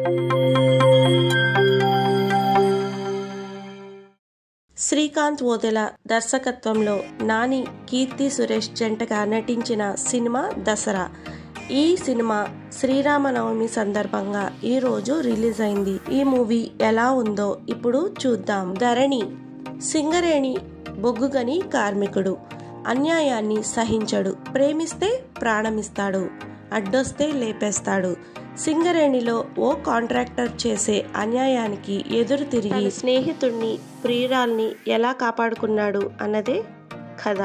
శ్రీకాంత్ ఓదెల దర్శకత్వంలో నాని కీర్తి సురేష్ జంటగా నటించిన సినిమా దసరా ఈ సినిమా శ్రీరామనవమి సందర్భంగా ఈ రోజు రిలీజ్ అయింది ఈ మూవీ ఎలా ఉందో ఇప్పుడు చూద్దాం ధరణి సింగరేణి బొగ్గుగని కార్మికుడు అన్యాయాన్ని సహించడు ప్రేమిస్తే ప్రాణమిస్తాడు అడ్డొస్తే లేపేస్తాడు సింగరేణిలో ఓ కాంట్రాక్టర్ చేసే అన్యాయానికి ఎదురు తిరిగి స్నేహితుడిని ప్రియురాల్ని ఎలా కాపాడుకున్నాడు అన్నదే కథ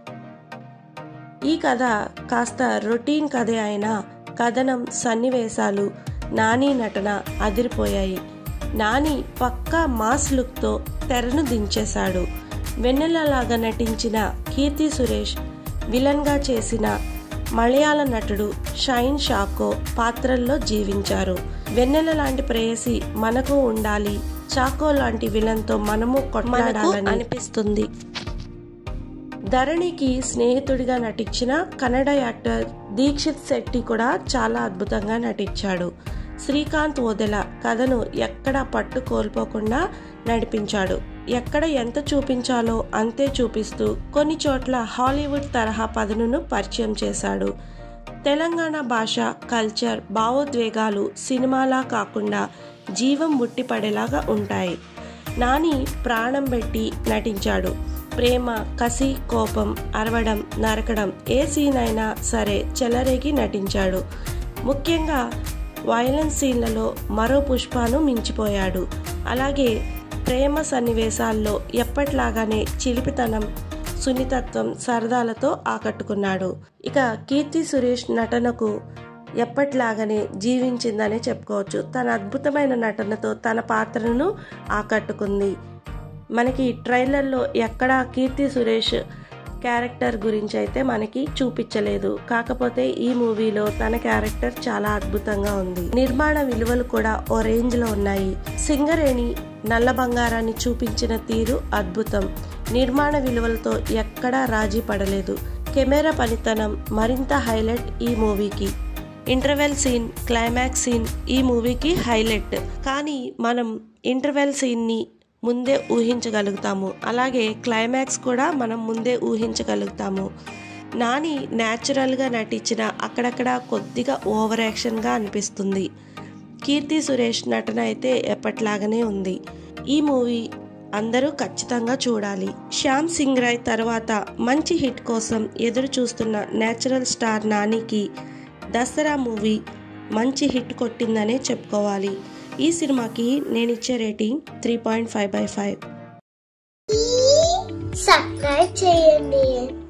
ఈ కథ కాస్త రొటీన్ కథే అయినా కథనం సన్నివేశాలు నాని నటన అదిరిపోయాయి నాని పక్కా మాస్ లుక్తో తెరను దించేశాడు వెన్నెలలాగా నటించిన కీర్తి సురేష్ విలన్గా చేసిన మలయాళ నటుడు షైన్ షాకో పాత్రల్లో జీవించారు వెన్నెల లాంటి ప్రేయసి మనకు ఉండాలి చాకో లాంటి విలన్తో మనము కొట్లాడాలని అనిపిస్తుంది ధరణికి స్నేహితుడిగా నటించిన కన్నడ యాక్టర్ దీక్షిత్ శెట్టి కూడా చాలా అద్భుతంగా నటించాడు శ్రీకాంత్ ఓదెల కథను ఎక్కడ పట్టు కోల్పోకుండా నడిపించాడు ఎక్కడ ఎంత చూపించాలో అంతే చూపిస్తూ కొన్ని చోట్ల హాలీవుడ్ తరహా పదునును పరిచయం చేశాడు తెలంగాణ భాష కల్చర్ భావోద్వేగాలు సినిమాలా కాకుండా జీవం ముట్టిపడేలాగా ఉంటాయి నాని ప్రాణం పెట్టి నటించాడు ప్రేమ కసి కోపం అరవడం నరకడం ఏ సీన్ అయినా సరే చెలరేగి నటించాడు ముఖ్యంగా వైలెన్స్ సీన్లలో మరో పుష్పాను మించిపోయాడు అలాగే ప్రేమ సన్నివేశాల్లో ఎప్పట్లాగానే చిలిపితనం సున్నితత్వం సరదాలతో ఆకట్టుకున్నాడు ఇక కీర్తి సురేష్ నటనకు ఎప్పట్లాగానే జీవించిందనే చెప్పుకోవచ్చు తన అద్భుతమైన నటనతో తన పాత్రను ఆకట్టుకుంది మనకి ట్రైలర్లో ఎక్కడా కీర్తి సురేష్ క్యారెక్టర్ గురించి అయితే మనకి చూపించలేదు కాకపోతే ఈ మూవీలో తన క్యారెక్టర్ చాలా అద్భుతంగా ఉంది నిర్మాణ విలువలు కూడా ఓ రేంజ్ లో ఉన్నాయి సింగరేణి నల్ల బంగారాన్ని చూపించిన తీరు అద్భుతం నిర్మాణ విలువలతో ఎక్కడా రాజీ పడలేదు కెమెరా పనితనం మరింత హైలైట్ ఈ మూవీకి ఇంటర్వెల్ సీన్ క్లైమాక్స్ సీన్ ఈ మూవీకి హైలైట్ కానీ మనం ఇంటర్వెల్ సీన్ని ముందే ఊహించగలుగుతాము అలాగే క్లైమాక్స్ కూడా మనం ముందే ఊహించగలుగుతాము నాని న్యాచురల్గా నటించిన అక్కడక్కడ కొద్దిగా ఓవర్ యాక్షన్గా అనిపిస్తుంది కీర్తి సురేష్ నటన అయితే ఎప్పట్లాగానే ఉంది ఈ మూవీ అందరూ ఖచ్చితంగా చూడాలి శ్యామ్ సింగ్ రాయ్ తర్వాత మంచి హిట్ కోసం ఎదురు చూస్తున్న నేచురల్ స్టార్ నానికి దసరా మూవీ మంచి హిట్ కొట్టిందనే చెప్పుకోవాలి ఈ సినిమాకి నేను ఇచ్చే rating three point five by five subscribe చేయండి